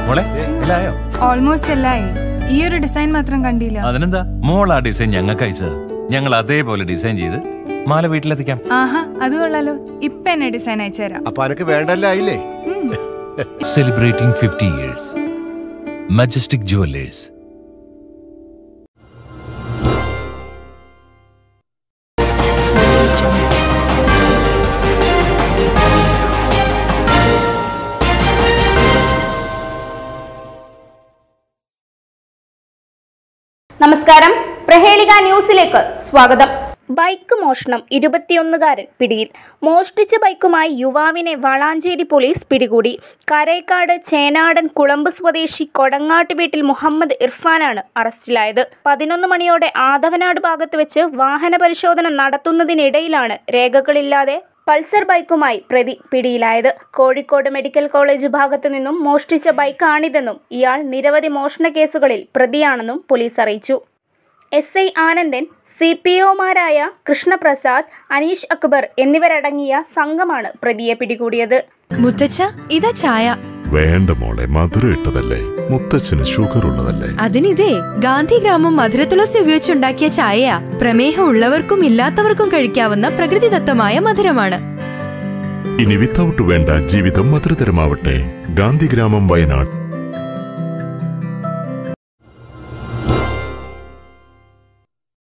മോളെ എല്ലായോ ഓൾമോസ്റ്റ് എല്ലായി ഈ ഒരു ഡിസൈൻ മാത്രം കണ്ടില്ല അതിനെന്താ മോൾ ആ ഡിസൈൻ ഞങ്ങൾക്ക് അയച്ചത് ഞങ്ങൾ അതേപോലെ ഡിസൈൻ ചെയ്ത് മാല വീട്ടിലെത്തിക്കാം ആഹാ അത് കൊള്ളാലോ ഇപ്പൊ എന്നെ ഡിസൈൻ അയച്ചുതരാം അപ്പൊ അനക്ക് വേണ്ടല്ല ആയില്ലേ celebrating fifty years Majestic Jewellers നമസ്കാരം പ്രഹേളിക ന്യൂസിലേക്ക് സ്വാഗതം ബൈക്ക് മോഷണം ഇരുപത്തിയൊന്നുകാരൻ പിടിയിൽ മോഷ്ടിച്ച ബൈക്കുമായി യുവാവിനെ വളാഞ്ചേരി പോലീസ് പിടികൂടി കരേക്കാട് ചേനാടൻ കുളമ്പ് സ്വദേശി കൊടങ്ങാട്ട് വീട്ടിൽ മുഹമ്മദ് ഇർഫാനാണ് അറസ്റ്റിലായത് പതിനൊന്ന് മണിയോടെ ആദവനാട് ഭാഗത്ത് വെച്ച് വാഹന പരിശോധന നടത്തുന്നതിനിടയിലാണ് രേഖകളില്ലാതെ പൾസർ ബൈക്കുമായി പ്രതി പിടിയിലായത് കോഴിക്കോട് മെഡിക്കൽ കോളേജ് ഭാഗത്തു നിന്നും മോഷ്ടിച്ച ബൈക്കാണിതെന്നും ഇയാൾ നിരവധി മോഷണ കേസുകളിൽ പ്രതിയാണെന്നും പോലീസ് അറിയിച്ചു S I Anandan C P ഒമാരായ കൃഷ്ണപ്രസാദ് അനീഷ് അക്ബർ എന്നിവരടങ്ങിയ സംഘമാണ് പ്രതിയെ പിടികൂടിയത് മുത്തച്ഛ ഇതാ ചായ വേണ്ട മോളെ മധുരം ഇട്ടതല്ലേ മുത്തച്ഛന് ഷുഗർ ഉള്ളതല്ലേ അതിനിതേ ഗാന്ധിഗ്രാമം മധുരത്തുളസി ഉപയോഗിച്ചുണ്ടാക്കിയ ചായയാ പ്രമേഹം ഉള്ളവർക്കും ഇല്ലാത്തവർക്കും കഴിക്കാവുന്ന പ്രകൃതിദത്തമായ മധുരമാണ് ഇനി വിത്തൗട്ട് വേണ്ട ജീവിതം മധുരതരമാവട്ടെ ഗാന്ധിഗ്രാമം വയനാട്